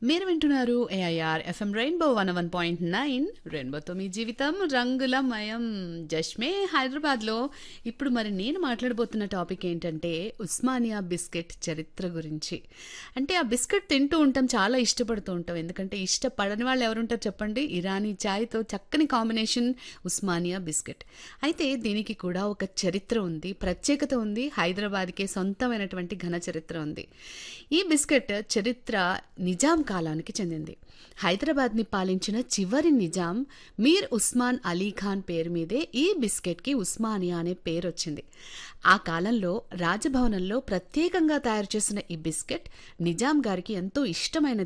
మీరు వింటున్నారు AIR FM rainbow one one point nine రెయిన్బోతో మీ జీవితం రంగులమయం జష్మే హైదరాబాద్లో ఇప్పుడు మరి నేను మాట్లాడబోతున్న టాపిక్ ఏంటంటే ఉస్మానియా బిస్కెట్ చరిత్ర గురించి అంటే ఆ బిస్కెట్ తింటూ ఉంటాం చాలా ఇష్టపడుతూ ఉంటాం ఎందుకంటే ఇష్టపడని వాళ్ళు ఎవరుంటారు చెప్పండి ఇరానీ చాయ్తో చక్కని కాంబినేషన్ ఉస్మానియా బిస్కెట్ అయితే దీనికి కూడా ఒక చరిత్ర ఉంది ప్రత్యేకత ఉంది హైదరాబాద్కే సొంతమైనటువంటి ఘన చరిత్ర ఉంది ఈ బిస్కెట్ చరిత్ర నిజాం కాలానికి చెందింది హైదరాబాద్ని పాలించిన చివరి నిజాం మీర్ ఉస్మాన్ అలీ ఖాన్ పేరు మీదే ఈ బిస్కెట్కి ఉస్మానియా అనే పేరు వచ్చింది ఆ కాలంలో రాజభవనంలో ప్రత్యేకంగా తయారు చేసిన ఈ బిస్కెట్ నిజాం గారికి ఎంతో ఇష్టమైనది